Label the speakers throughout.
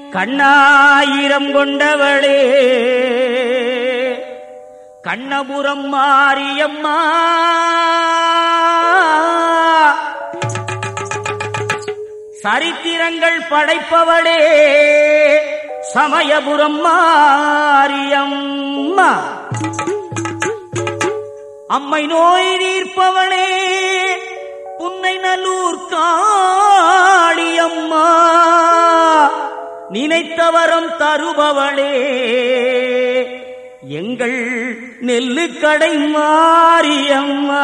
Speaker 1: கண்ணாயிரம் கொண்டவளே கண்ணபுரம் மாரியம்மா சரித்திரங்கள் படைப்பவளே சமயபுரம் மாரியம்மா அம்மை நோய் நீர்ப்பவளே உன்னை நல்லூர் காளியம்மா நினைத்தவரம் தருபவளே எங்கள் நெல்லுக்கடை மாரியம்மா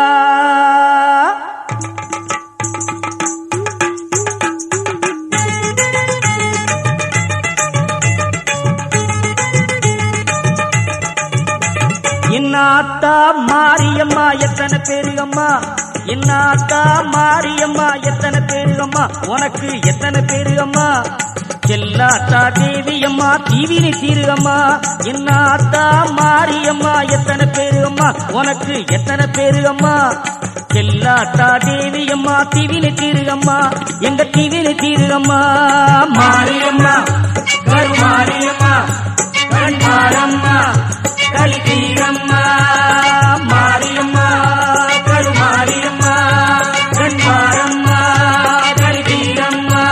Speaker 1: இன்னாத்தா மாரியம்மா எத்தனை பேருகம்மா இன்னாத்தா மாரியம்மா எத்தனை பேருகம்மா உனக்கு எத்தனை பேருகம்மா செல்லாத்தா தேவியம்மா தீவினை தீருகம்மா இன்னாத்தா மாரியம்மா எத்தனை பேருகம்மா உனக்கு எத்தனை பேருகம்மா செல்லாத்தா தேவியம்மா தீவினை தீருகம்மா எங்க தீவினை தீருகம்மா மாரியம்மா கருமாரியம்மா கண்மாரம்மா கலிதீரம்மா மாரியம்மா கருமாரியம்மா கண்மாரம்மா கலிதீரம்மா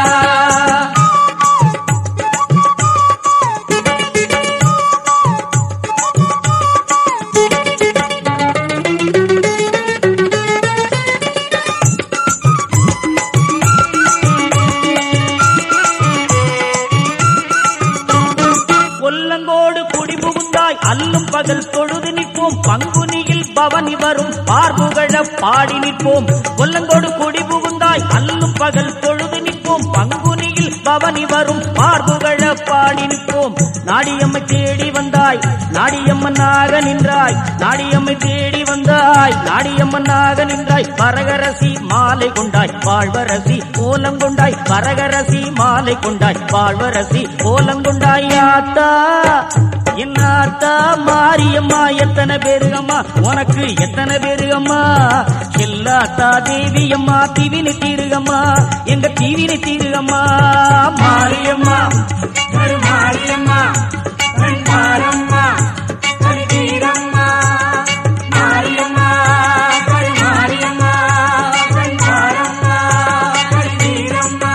Speaker 1: கொல்லங்கோடு குடிபுகுந்தாய் அல்லும் பகல் தொழுது நிற்போம் பங்குனியில் பவனி வரும் பார்முகழ பாடி நிற்போம் கொல்லங்கோடு குடிபுகுந்தாய் அல்லும் பகல் தொழுது நிற்போம் பங்குனியில் பவனி வரும் பார்முகழ பாடி நிற்போம் நாடியம்மை தேடி வந்தாய் நாடியம்மனாக நின்றாய் நாடியம்மை தேடி வந்தாய் நாடியம்மனாக நின்றாய் பரகரசி மாலை கொண்டாய் வாழ்வரசி கோலம் கொண்டாய் பரகரசி மாலை கொண்டாய் வாழ்வரசி கோலம் கொண்டாய் ஆத்தா என்னாத்தா மாரியம்மா எத்தனை பேருகம்மா உனக்கு எத்தனை பேருகம்மா எல்லாத்தா தேவியம்மா தீவினை தீருகம்மா எங்க தீவினை தீருகம்மா மாரியம்மா மாரியம்மா மாரியம்மா தீரம்மா மாரியம்மா மாரியம்மா மாரியம்மா தீரம்மா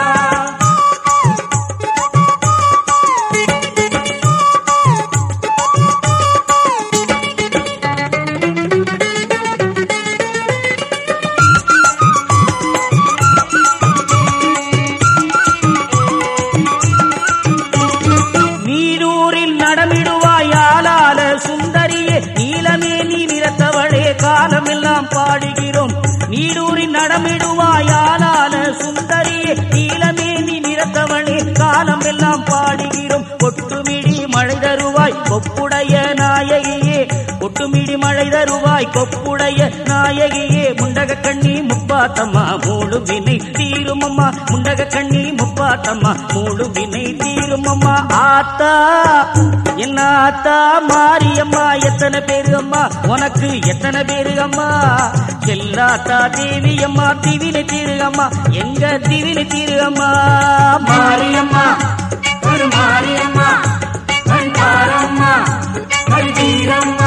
Speaker 1: நீரூரில் நடமிடுவாய் ஆளால சுந்தரியே நீலமே நீ நிறத்தவளே காலமெல்லாம் பாடுகிறோம் நீரூரில் நடமிடுவாய் ஆளால சுந்தரியே நீலமே நீ நிறத்தவளே காலமெல்லாம் பாடுகிறோம் கொட்டுமிடி மழை தருவாய் கொப்புடைய நாயகியே கொட்டுமிடி மழை தருவாய் கொப்புடைய நாயகியே முண்டக கண்ணி முப்பாத்தம்மா மூடு வினை தீருமம்மா முண்டக கண்ணி முப்பாத்தம்மா மூடு வினை தீருமம்மா ஆத்தா என்ன ஆத்தா மாரியம்மா எத்தனை பேரு அம்மா உனக்கு எத்தனை பேரு அம்மா செல்லாத்தா தேவி அம்மா திவினை தீருகம்மா எங்க திவினை தீருகம்மா மாரியம்மா ஒரு மாரியம்மா கண்பாரம்மா கல்வீரம்மா